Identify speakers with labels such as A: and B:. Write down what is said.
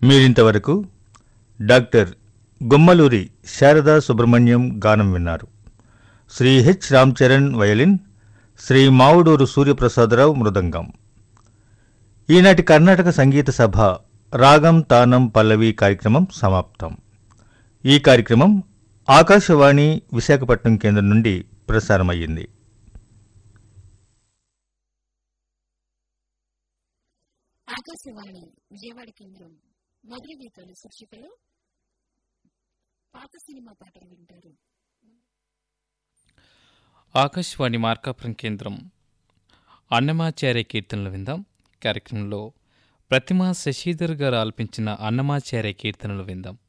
A: మీరింతవరకు డాక్టర్ గుమ్మలూరి శారదా సుబ్రహ్మణ్యం గానం విన్నారు శ్రీ హెచ్ రామ్చరణ్ వయలిన్ శ్రీ మావుడూరు సూర్యప్రసాదరావు మృదంగం ఈనాటి కర్ణాటక సంగీత సభ రాగం తానం పల్లవి కార్యక్రమం సమాప్తం ఈ కార్యక్రమం ఆకాశవాణి విశాఖపట్నం కేంద్రం నుండి ప్రసారమయ్యింది
B: ఆకాశవాణి విజయవాడ కేంద్రం మధుర గీతాలు శీర్షికలో పాత సినిమా పాటలు వింటారు
C: ఆకాశవాణి మార్కాపురం కేంద్రం అన్నమాచార్య కీర్తనలు విందాం కార్యక్రమంలో ప్రతిమా శశిధర్ గారు ఆలపించిన అన్నమాచార్య కీర్తనలు విందాం